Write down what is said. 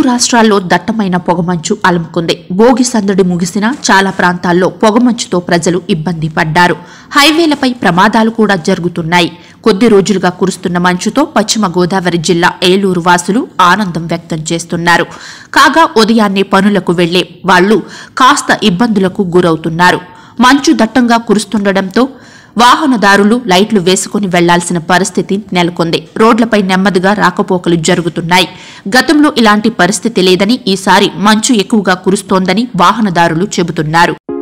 రాష్ట్రాల్లో దట్టమైన పొగమంచు అలుముకుంది భోగి సందడి ముగిసినా చాలా ప్రాంతాల్లో పొగమంచుతో ప్రజలు ఇబ్బంది పడ్డారు హైవేలపై ప్రమాదాలు కూడా జరుగుతున్నాయి కొద్ది రోజులుగా కురుస్తున్న మంచుతో పశ్చిమ గోదావరి జిల్లా ఏలూరు వాసులు ఆనందం వ్యక్తం చేస్తున్నారు కాగా ఉదయాన్నే పనులకు వెళ్లే వాళ్లు కాస్త ఇబ్బందులకు గురవుతున్నారు మంచు దట్టంగా కురుస్తుండటంతో వాహనదారులు లైట్లు వేసుకుని వెళ్లాల్సిన పరిస్థితి నెలకొంది రోడ్లపై నెమ్మదిగా రాకపోకలు జరుగుతున్నాయి గతంలో ఇలాంటి పరిస్థితి లేదని ఈసారి మంచు ఎక్కువగా కురుస్తోందని వాహనదారులు చెబుతున్నారు